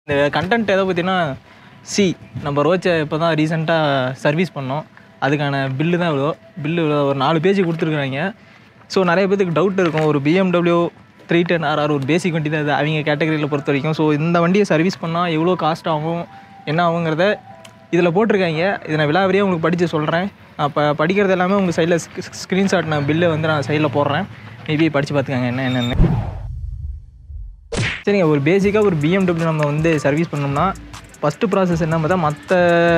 இந்த கண்டென்ட் எதை பற்றினா சி நம்ம ரோச்சை இப்போ தான் ரீசெண்டாக சர்வீஸ் பண்ணோம் அதுக்கான பில்லு தான் இவ்வளோ பில்லு இவ்வளோ ஒரு நாலு பேஜ் கொடுத்துருக்குறாங்க ஸோ நிறைய பேத்துக்கு டவுட் இருக்கும் ஒரு பிஎம்டபிள்யூ த்ரீ டென் ஆர்ஆர் ஒரு பேசிக் வண்டி தான் இது அவங்க கேட்டகரியில் பொறுத்த வரைக்கும் ஸோ இந்த வண்டியை சர்வீஸ் பண்ணால் எவ்வளோ காஸ்ட் ஆகும் என்ன ஆகுங்கிறத இதில் போட்டிருக்காங்க இதை நான் விலாவரியாக உங்களுக்கு படித்து சொல்கிறேன் அப்போ படிக்கிறது எல்லாமே உங்கள் சைடில் ஸ்க்ரீன்ஷாட் நான் பில்லை வந்து நான் சைடில் போடுறேன் மேபி படித்து பார்த்துக்கங்க என்ன என்னென்னு சரிங்க ஒரு பேசிக்காக ஒரு பிஎம்டபிள்யூ நம்ம வந்து சர்வீஸ் பண்ணோம்னா ஃபஸ்ட்டு ப்ராசஸ் என்ன பார்த்தா மற்ற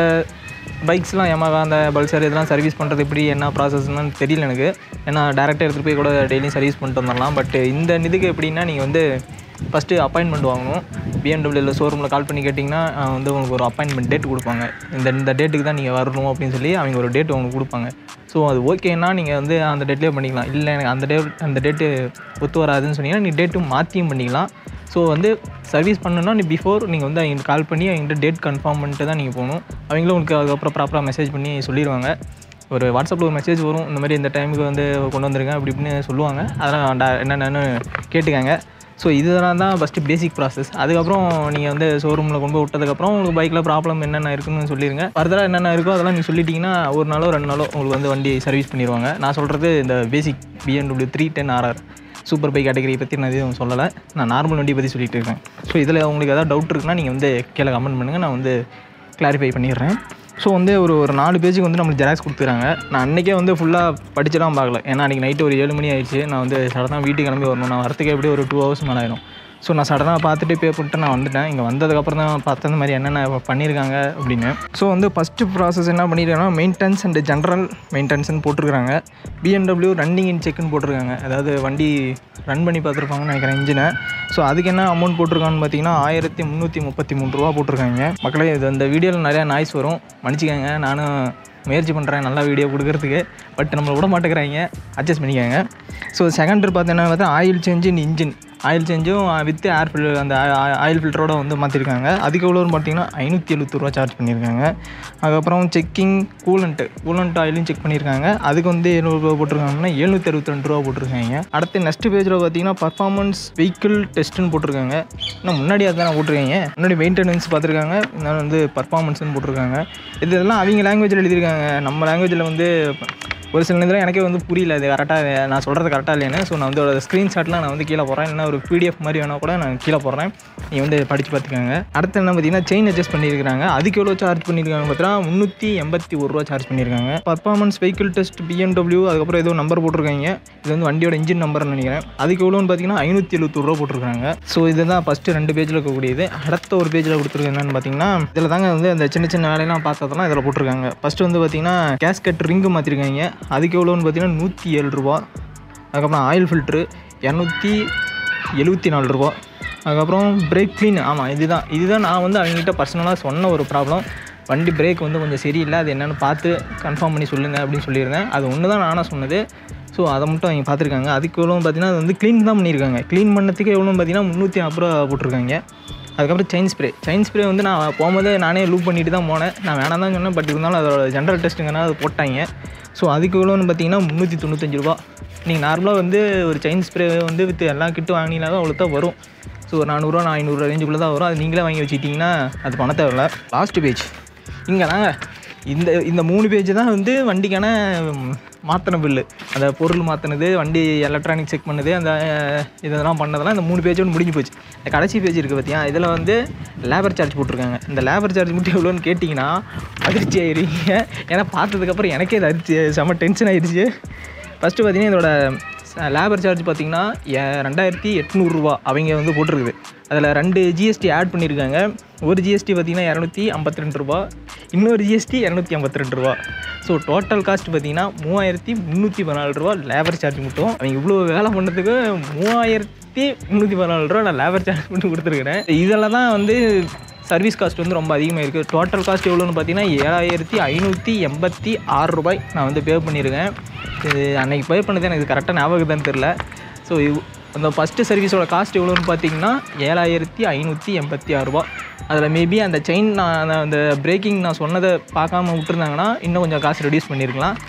பைக்ஸ்லாம் Yamaha அந்த பல்சர் இதெல்லாம் சர்வீஸ் பண்ணுறது எப்படி என்ன ப்ராசஸ்னு தெரியல எனக்கு ஏன்னா டேரெக்டாக எடுத்துகிட்டு போய் கூட டெய்லியும் சர்வீஸ் பண்ணிட்டு வந்துடலாம் பட் இந்த இதுக்கு எப்படின்னா நீங்கள் வந்து ஃபஸ்ட்டு அப்பாயின்மெண்ட் வாங்கணும் பிஎம்டபிள்யூவில் ஷோரூமில் கால் பண்ணி கேட்டிங்கன்னா அஹ் வந்து உங்களுக்கு ஒரு அப்பாயின்மெண்ட் டேட் கொடுப்பாங்க இந்த இந்த டேட்டுக்கு தான் நீங்கள் வரணும் அப்படின்னு சொல்லி அவங்க ஒரு டேட் உங்களுக்கு கொடுப்பாங்க ஸோ அது ஓகேன்னா நீங்கள் வந்து அந்த டேட்லேயே பண்ணிக்கலாம் இல்லை எனக்கு அந்த டேட் அந்த டேட்டு ஒத்து வராதுன்னு சொன்னீங்கன்னா நீ டேட்டும் மாற்றியும் பண்ணிக்கலாம் ஸோ வந்து சர்வீஸ் பண்ணணும்னா நீ பிஃபோர் நீங்கள் வந்து அவங்க கால் பண்ணி அவங்கள்ட்ட டேட் கன்ஃபார்ம் பண்ணிட்டு தான் நீங்கள் போகணும் அவங்களும் உங்களுக்கு அதுக்கப்புறம் ப்ராப்பராக மெசேஜ் பண்ணி சொல்லிடுவாங்க ஒரு வாட்ஸ்அப்பில் ஒரு மெசேஜ் வரும் இந்த மாதிரி இந்த டைமுக்கு வந்து கொண்டு வந்துருங்க அப்படி இப்படின்னு சொல்லுவாங்க அதெல்லாம் டா- என்னென்னு கேட்டுக்கங்க ஸோ இதெல்லாம் தான் ஃபஸ்ட்டு பேசிக் ப்ராசஸ் அதுக்கப்புறம் நீங்கள் வந்து ஷோரூமில் கொண்டு போய் விட்டதுக்கப்புறம் உங்களுக்கு பைக்கில் ப்ராப்ளம் என்னென்ன இருக்குன்னு சொல்லிடுங்க ஃபர்தராக என்னென்ன இருக்கோ அதெல்லாம் நீங்கள் சொல்லிட்டீங்கன்னா ஒரு நாளோ ரெண்டு நாளோ உங்களுக்கு வந்து வண்டி சர்வீஸ் பண்ணிடுவாங்க நான் சொல்கிறது இந்த basic BMW three ten RR super bike category பற்றி நான் எதுவும் சொல்லலை நான் நார்மல் வண்டி பற்றி சொல்லிட்டு இருக்கேன் ஸோ இதில் உங்களுக்கு ஏதாவது டவுட் இருக்குன்னா நீங்கள் வந்து கீழே கமெண்ட் பண்ணுங்கள் நான் வந்து கிளாரிஃபை பண்ணிடுறேன் ஸோ வந்து ஒரு ஒரு நாலு பேஜுக்கு வந்து நம்மளுக்கு ஜெராக்ஸ் கொடுத்துறாங்க நான் அன்றைக்கே வந்து ஃபுல்லாக படிச்சுலாம் பார்க்கல ஏன்னா அன்றைக்கி நைட்டு ஒரு ஏழு மணி ஆயிடுச்சு நான் வந்து சடனாக வீட்டுக்கு கிளம்பி வரணும் நான் வரத்துக்கு எப்படியும் ஒரு டூ ஹவர்ஸ் மேலே ஆயிடும் ஸோ நான் சடனாக பார்த்துட்டு பே பண்ணிட்டு நான் வந்துட்டேன் இங்கே வந்ததுக்கப்புறம் தான் பார்த்தேன் இந்த மாதிரி என்னென்ன பண்ணியிருக்காங்க அப்படின்னு ஸோ வந்து ஃபஸ்ட்டு ப்ராசஸ் என்ன பண்ணியிருக்காங்கன்னா மெயின்டெனன்ஸ் அண்ட் ஜென்ரல் மெயின்டெனன்ஸ்னு போட்டிருக்காங்க பிஎன்டபிள்யூ ரன்னிங் இன் செக்குன்னு போட்டிருக்காங்க அதாவது வண்டி ரன் பண்ணி பார்த்துருப்பாங்கன்னு நினைக்கிறேன் இன்ஜினை ஸோ அதுக்கு என்ன அமௌண்ட் போட்டிருக்கான்னு பார்த்தீங்கன்னா ஆயிரத்தி முந்நூற்றி முப்பத்தி மூணு ரூபா போட்டிருக்காங்க மக்களே இது இந்த வீடியோவில் நிறையா நாய்ஸ் வரும் மன்னிச்சிக்கோங்க நானும் முயற்சி பண்ணுறேன் நல்லா வீடியோ கொடுக்கறதுக்கு பட் நம்மளை விட மாட்டேங்கிறாங்க அட்ஜஸ்ட் பண்ணிக்கோங்க ஸோ செகண்ட் பார்த்தீங்கன்னா பார்த்தா ஆயில் சேஞ்சு இன்ஜின் ஆயில் சேஞ்சும் வித் ஏர் ஃபில் அந்த ஆயில் ஃபில்டரோட வந்து மாற்றிருக்காங்க அதுக்கு எவ்வளோன்னு பார்த்தீங்கன்னா ஐநூற்றி எழுபத்தி ரூபா சார்ஜ் பண்ணியிருக்காங்க அதுக்கப்புறம் செக்கிங் கூலண்ட்டு கூலண்ட் ஆயிலும் செக் பண்ணியிருக்காங்க அதுக்கு வந்து எழுநூறுபா போட்டிருக்காங்கன்னா எழுநூற்றி அறுபத்தி ரெண்டு ரூபா போட்டிருக்காங்க அடுத்து நெக்ஸ்ட் பேஜில் பார்த்தீங்கன்னா பர்ஃபார்மன்ஸ் வெஹிக்கிள் டெஸ்ட்டுன்னு போட்டிருக்காங்க இன்னும் முன்னாடி அதான் போட்டிருக்காங்க முன்னாடி மெயின்டெனன்ஸ் பார்த்துருக்காங்க இன்னும் வந்து பர்ஃபார்மன்ஸ்னு போட்டிருக்காங்க இது இதெல்லாம் அவங்க லாங்குவேஜில் எழுதியிருக்காங்க நம்ம லாங்குவேஜில் வந்து ஒரு சில நேரத்தில் எனக்கே வந்து புரியல அது கரெக்டாக நான் சொல்கிறது கரெக்டாக இல்லைன்னு ஸோ நான் வந்து ஒரு ஸ்க்ரீன்ஷாட்லாம் நான் வந்து கீழே போடுறேன் இல்லைன்னா ஒரு பிடிஎஃப் மாதிரி வேணால் கூட நான் கீழே போடுறேன் நீங்கள் வந்து படித்து பார்த்துக்கோங்க அடுத்து என்ன பார்த்தீங்கன்னா செயின் அட்ஜஸ்ட் பண்ணியிருக்காங்க அதுக்கு எவ்வளோ சார்ஜ் பண்ணியிருக்காங்க பார்த்தீங்கன்னா முந்நூற்றி எண்பத்தி ஒரு ரூபா சார்ஜ் பண்ணியிருக்காங்க பர்ஃபார்மன்ஸ் வெஹிக்கிள் டெஸ்ட் பிஎம்டபிள்யூ அதுக்கப்புறம் ஏதோ நம்பர் போட்டிருக்காங்க இது வந்து வண்டியோட இன்ஜின் நம்பர்னு நினைக்கிறேன் அதுக்கு எவ்வளோன்னு பார்த்தீங்கன்னா ஐநூற்றி எழுபத்தொரு ரூபா போட்டிருக்காங்க ஸோ இதுதான் ஃபஸ்ட்டு ரெண்டு பேஜில் இருக்கக்கூடியது அடுத்த ஒரு பேஜில் கொடுத்துருக்கு என்னன்னு பார்த்தீங்கன்னா இதில் தாங்க வந்து அந்த சின்ன சின்ன வேலையெல்லாம் பார்த்ததெல்லாம் இதில் போட்டிருக்காங்க ஃபஸ்ட்டு வந்து பார்த்தீங்கன்னா கேஸ்கட் ரிங்கு மாற்றிருக்காங்க அதுக்கு எவ்வளோன்னு பார்த்தீங்கன்னா நூற்றி ஏழு ரூபா அதுக்கப்புறம் ஆயில் ஃபில்ட்ரு இரநூத்தி எழுபத்தி நாலு ரூபா அதுக்கப்புறம் பிரேக் க்ளீன் ஆமாம் இதுதான் இதுதான் நான் வந்து அவங்ககிட்ட பர்சனலாக சொன்ன ஒரு ப்ராப்ளம் வண்டி பிரேக் வந்து கொஞ்சம் சரியில்லை அது என்னென்னு பார்த்து கன்ஃபார்ம் பண்ணி சொல்லுங்கள் அப்படின்னு சொல்லியிருந்தேன் அது ஒன்று தான் நானாக சொன்னது ஸோ அதை மட்டும் அவங்க பார்த்துருக்காங்க அதுக்கு எவ்வளோ பார்த்தீங்கன்னா அது வந்து க்ளீன் தான் பண்ணியிருக்காங்க க்ளீன் பண்ணதுக்கு எவ்வளோ பார்த்தீங்கன்னா முந்நூற்றி நாற்பது ரூபா போட்டிருக்காங்க அதுக்கப்புறம் செயின் ஸ்ப்ரே செயின் ஸ்ப்ரே வந்து நான் போகும்போது நானே லூப் பண்ணிட்டு தான் போனேன் நான் வேணாம் தான் சொன்னேன் பட் இருந்தாலும் அதோட ஜென்ரல் டெஸ்ட்டுங்கன்னா அது போட்டாங்க ஸோ அதுக்கு எவ்வளோன்னு பார்த்தீங்கன்னா முந்நூற்றி தொண்ணூத்தஞ்சு ரூபா நீங்கள் நார்மலாக வந்து ஒரு செயின் ஸ்ப்ரே வந்து வித் எல்லா கிட்டு வாங்கினீங்கன்னா அவ்வளோ தான் வரும் ஸோ ஒரு நானூறுரூவா நான் ஐநூறுரூவா ரேஞ்சுக்குள்ளே தான் வரும் அது நீங்களே வாங்கி வச்சுக்கிட்டிங்கன்னா அது பண்ண தேவையில்ல லாஸ்ட் பேஜ் இங்கே தாங்க இந்த இந்த மூணு பேஜ் தான் வந்து வண்டிக்கான மாற்றின பில்லு அந்த பொருள் மாற்றினது வண்டி எலக்ட்ரானிக் செக் பண்ணது அந்த அஹ், இதெல்லாம் பண்ணதெல்லாம் இந்த மூணு பேஜோட முடிஞ்சு போச்சு இந்த கடைசி பேஜ் இருக்குது பார்த்தியா இதில் வந்து லேபர் சார்ஜ் போட்டிருக்காங்க இந்த லேபர் சார்ஜ் மட்டும் எவ்வளோன்னு கேட்டிங்கன்னா அதிர்ச்சி ஆயிருவீங்க ஏன்னா பார்த்ததுக்கப்புறம் எனக்கே இது அதிர்ச்சி செம்ம டென்ஷன் ஆயிடுச்சு ஃபஸ்ட்டு பார்த்தீங்கன்னா இதோட லேபர் சார்ஜ் பார்த்தீங்கன்னா எ- ரெண்டாயிரத்தி எட்நூறுரூவா அவங்க வந்து போட்டிருக்குது அதில் ரெண்டு ஜிஎஸ்டி ஆட் பண்ணியிருக்காங்க ஒரு ஜிஎஸ்டி பார்த்தீங்கன்னா இரநூத்தி ஐம்பத்தி ரெண்டு ரூபா இன்னொரு ஜிஎஸ்டி இரநூத்தி ஐம்பத்தி ரெண்டு ரூபா ஸோ டோட்டல் காஸ்ட் பார்த்தீங்கன்னா மூவாயிரத்தி முந்நூற்றி பதினாலு ரூபா லேபர் சார்ஜ் மட்டும் அவங்க இவ்வளோ வேலை பண்ணதுக்கு மூவாயிரத்தி முந்நூற்றி பதினாலு ரூபா நான் லேபர் சார்ஜ் மட்டும் கொடுத்துருக்குறேன் இதில் தான் வந்து சர்வீஸ் காஸ்ட் வந்து ரொம்ப அதிகமாக இருக்குது டோட்டல் காஸ்ட் எவ்வளோன்னு பார்த்தீங்கன்னா ஏழாயிரத்தி ஐநூற்றி எண்பத்தி ஆறு ரூபாய் நான் வந்து பே பண்ணியிருக்கேன் இது அன்னைக்கு பே பண்ணது எனக்கு கரெக்டாக ஞாபகம் தான் தெரில ஸோ அந்த ஃபஸ்ட்டு சர்வீஸோட காஸ்ட் எவ்வளோன்னு பார்த்தீங்கன்னா ஏழாயிரத்தி ஐநூற்றி எண்பத்தி ஆறு ரூபா அதில் மேபி அந்த செயின் நான் அந்த பிரேக்கிங் நான் சொன்னதை பார்க்காம விட்டுருந்தாங்கன்னா இன்னும் கொஞ்சம் காசு ரெடியூஸ் பண்ணியிருக்கலாம்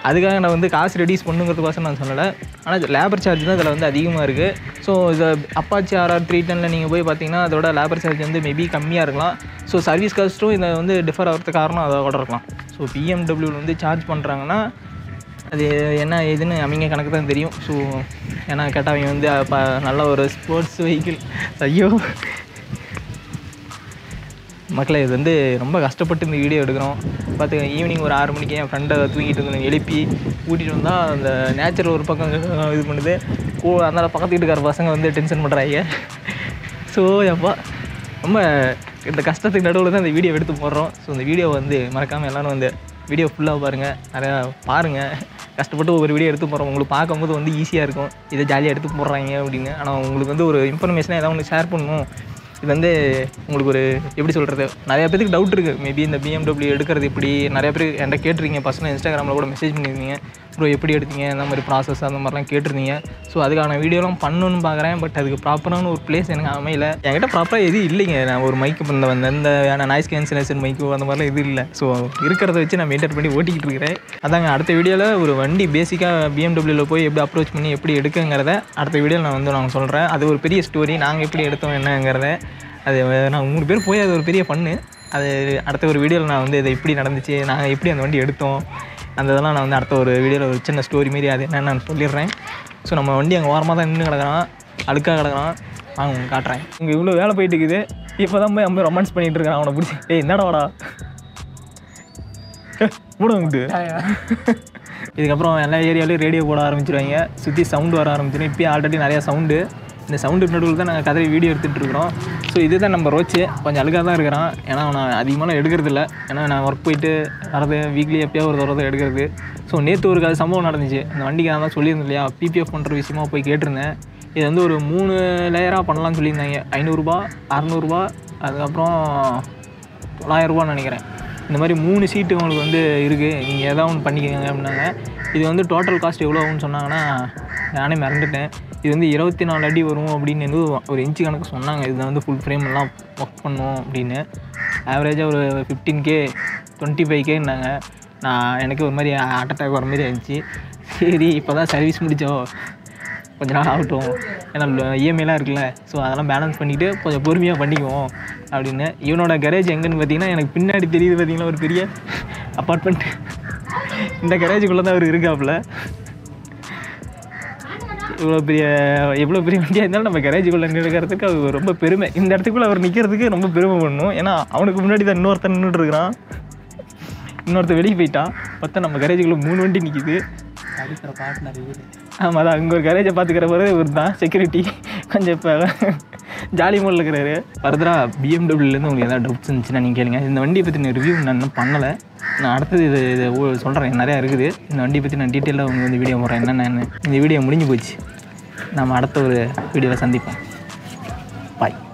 அதுக்காக நான் வந்து காசு ரெடியூஸ் பண்ணுங்கிறதுக்கோசம் நான் சொல்லலை ஆனால் லேபர் சார்ஜ் தான் இதில் வந்து அதிகமாக இருக்குது ஸோ இதை அப்பாச்சி ஆர்ஆர் த்ரீ டெனில் நீங்கள் போய் பார்த்தீங்கன்னா அதோட லேபர் சார்ஜ் வந்து மேபி கம்மியாக இருக்கலாம் ஸோ சர்வீஸ் காஸ்ட்டும் இதை வந்து டிஃபர் ஆகிறதுக்கு காரணம் அதோட இருக்கலாம் ஸோ பிஎம்டபிள்யூவில் வந்து சார்ஜ் பண்ணுறாங்கன்னா அது என்ன ஏதுன்னு அவங்க கணக்கு தான் தெரியும் ஸோ ஏன்னா கேட்டால் அவங்க வந்து அப்போ நல்ல ஒரு ஸ்போர்ட்ஸ் வெஹிக்கிள் ஐயோ மக்களை இது வந்து ரொம்ப கஷ்டப்பட்டு இந்த வீடியோ எடுக்கிறோம் பார்த்துக்க ஈவினிங் ஒரு ஆறு மணிக்கு என் ஃப்ரெண்டை தூங்கிட்டு வந்து எழுப்பி கூட்டிகிட்டு வந்தால் அந்த நேச்சர் ஒரு பக்கம் இது பண்ணுது ஓ அதனால் பக்கத்து வீட்டுக்கார பசங்க வந்து டென்ஷன் பண்ணுறாங்க ஸோ எப்பா ரொம்ப இந்த கஷ்டத்துக்கு நடுவில் தான் இந்த வீடியோ எடுத்து போடுறோம் ஸோ இந்த வீடியோ வந்து மறக்காமல் எல்லோரும் வந்து வீடியோ ஃபுல்லாக பாருங்கள் நிறையா பாருங்கள் கஷ்டப்பட்டு ஒவ்வொரு வீடியோ எடுத்து போடுறோம் உங்களுக்கு பார்க்கும்போது வந்து ஈஸியாக இருக்கும் இதை ஜாலியாக எடுத்து போடுறாங்க அப்படின்னு ஆனால் உங்களுக்கு வந்து ஒரு இன்ஃபர்மேஷனாக ஏதாவது ஒன்று ஷேர் பண்ணணும் இது வந்து உங்களுக்கு ஒரு எப்படி சொல்கிறது நிறைய பேருக்கு டவுட் இருக்குது மேபி இந்த பிஎம்டபிள்யூ எடுக்கிறது எப்படி நிறைய பேர் என்கிட்ட கேட்டிருக்கீங்க பர்சனல் இன்ஸ்டாகிராமில் கூட மெசேஜ் பண்ணியிருந்தீங்க ப்ரோ எப்படி எடுத்தீங்க அந்த மாதிரி ப்ராசஸ் அந்த மாதிரிலாம் கேட்டிருந்தீங்க ஸோ அதுக்கான வீடியோலாம் பண்ணணும்னு பார்க்குறேன் பட் அதுக்கு ப்ராப்பரான ஒரு பிளேஸ் எனக்கு அமையல என்கிட்ட ப்ராப்பராக எதுவும் இல்லைங்க நான் ஒரு மைக்கு இந்த வந்து இந்த நாய்ஸ் கேன்சலேஷன் மைக்கோ அந்த மாதிரிலாம் எதுவும் இல்லை ஸோ இருக்கிறத வச்சு நான் மெயின்டைன் பண்ணி ஓட்டிக்கிட்டு இருக்கிறேன் அதாங்க அடுத்த வீடியோவில் ஒரு வண்டி பேசிக்காக பிஎம்டபிள்யூவில் போய் எப்படி அப்ரோச் பண்ணி எப்படி எடுக்குங்கிறத அடுத்த வீடியோவில் நான் வந்து நான் சொல்கிறேன் அது ஒரு பெரிய ஸ்டோரி நாங்கள் எப்படி எடுத்தோம் என்னங்கிறத அது நான் மூணு பேர் போய் அது ஒரு பெரிய பண்ணு அது அடுத்த ஒரு வீடியோவில் நான் வந்து இது எப்படி நடந்துச்சு நாங்கள் எப்படி அந்த வண்டி எடுத்தோம் அந்த இதெல்லாம் நான் வந்து அடுத்த ஒரு வீடியோவில் ஒரு சின்ன ஸ்டோரி மாரி அது என்னன்னு நான் சொல்லிடுறேன் ஸோ நம்ம வண்டி அங்கே ஓரமாக தான் நின்று கிடக்குறான் அழுக்காக கிடக்குறான் வாங்க உங்களுக்கு காட்டுறேன் இங்கே இவ்வளோ வேலை போயிட்டு இருக்குது இப்போ தான் போய் நம்ம ரொமான்ஸ் பண்ணிகிட்டு இருக்கிறான் அவனை பிடிச்சி டேய் என்னடா வாடா மூடங்கிட்டு இதுக்கப்புறம் எல்லா ஏரியாலையும் ரேடியோ போட ஆரம்பிச்சிருவாங்க சுற்றி சவுண்டு வர ஆரம்பிச்சிடும் இப்போயும் ஆல்ரெடி நிறையா சவுண்டு இந்த சவுண்டு நடுவில் தான் நாங்கள் கதறி வீடியோ எடுத்துகிட்டு இருக்கிறோம் ஸோ இதுதான் நம்ம ரோச்சு கொஞ்சம் அழுகாக தான் இருக்கிறான் ஏன்னா நான் அதிகமாக எடுக்கிறது இல்லை ஏன்னா நான் ஒர்க் போயிட்டு வரது வீக்லி எப்போயாவது ஒரு தடவை தான் எடுக்கிறது ஸோ நேற்று ஒரு கதை சம்பவம் நடந்துச்சு இந்த வண்டிக்கு நான் தான் சொல்லியிருந்தேன் இல்லையா பிபிஎஃப் பண்ணுற விஷயமா போய் கேட்டிருந்தேன் இது வந்து ஒரு மூணு லேயராக பண்ணலாம்னு சொல்லியிருந்தாங்க ஐநூறுரூபா அறநூறுபா அதுக்கப்புறம் தொள்ளாயிரரூபான்னு நினைக்கிறேன் இந்த மாதிரி மூணு சீட்டு உங்களுக்கு வந்து இருக்குது நீங்கள் எதாவது ஒன்று பண்ணிக்கோங்க அப்படின்னாங்க இது வந்து டோட்டல் காஸ்ட் எவ்வளோ ஆகும்னு சொன்னாங்கன்னா நானே மறந்துட்டேன் இது வந்து இருபத்தி நாலு அடி வரும் அப்படின்னு வந்து ஒரு இன்ச்சு கணக்கு சொன்னாங்க இது வந்து ஃபுல் ஃப்ரேம் எல்லாம் ஒர்க் பண்ணும் அப்படின்னு ஆவரேஜாக ஒரு ஃபிஃப்டீன் கே டுவெண்ட்டி ஃபைவ் கேன்னாங்க நான் எனக்கு ஒரு மாதிரி ஹார்ட் அட்டாக் வர மாதிரி இருந்துச்சு சரி இப்போ தான் சர்வீஸ் முடித்தோம் கொஞ்ச நாள் ஆகட்டும் ஏன்னா இஎம்ஐலாம் இருக்குல்ல ஸோ அதெல்லாம் பேலன்ஸ் பண்ணிவிட்டு கொஞ்சம் பொறுமையாக பண்ணிக்குவோம் அப்படின்னு இவனோட கரேஜ் எங்கன்னு பார்த்தீங்கன்னா எனக்கு பின்னாடி தெரியுது பார்த்தீங்கன்னா ஒரு பெரிய அப்பார்ட்மெண்ட் இந்த கரேஜுக்குள்ளே தான் அவர் இருக்காப்புல இவ்வளோ பெரிய எவ்வளோ பெரிய வண்டியாக இருந்தாலும் நம்ம கரேஜுக்குள்ளே நிற்கிறதுக்கு அது ரொம்ப பெருமை இந்த இடத்துக்குள்ளே அவர் நிற்கிறதுக்கு ரொம்ப பெருமை பண்ணணும் ஏன்னா அவனுக்கு முன்னாடி தான் இன்னொருத்தன் நின்றுட்டு இருக்கிறான் இன்னொருத்தன் வெளியே போயிட்டான் பார்த்தா நம்ம கரேஜுக்குள்ளே மூணு வண்டி நிற்கிது அடிக்கிற பார்ட்னர் இவரு ஆமாம் அதான் அங்கே ஒரு கரேஜை பார்த்துக்கிற போது இவர் தான் செக்யூரிட்டி கொஞ்சம் இப்போ ஜாலி மோடில் இருக்கிறாரு ஃபர்தராக பிஎம்டபிள்யூலேருந்து உங்களுக்கு ஏதாவது டவுட்ஸ் இருந்துச்சுன்னா நீங்கள் கேளுங்க இந்த வண்டியை பற்றி ரிவ்யூ நான் இன்னும் பண்ணலை நான் அடுத்தது இது இது சொல்கிறேன் நிறையா இருக்குது இந்த வண்டியை பற்றி நான் டீட்டெயிலாக உங்களுக்கு வந்து வீடியோ போடுறேன் என்னென்னு இந்த வீடியோ முடிஞ்சு போச்சு நம்ம அடுத்த ஒரு வீடியோவில் சந்திப்போம் பாய்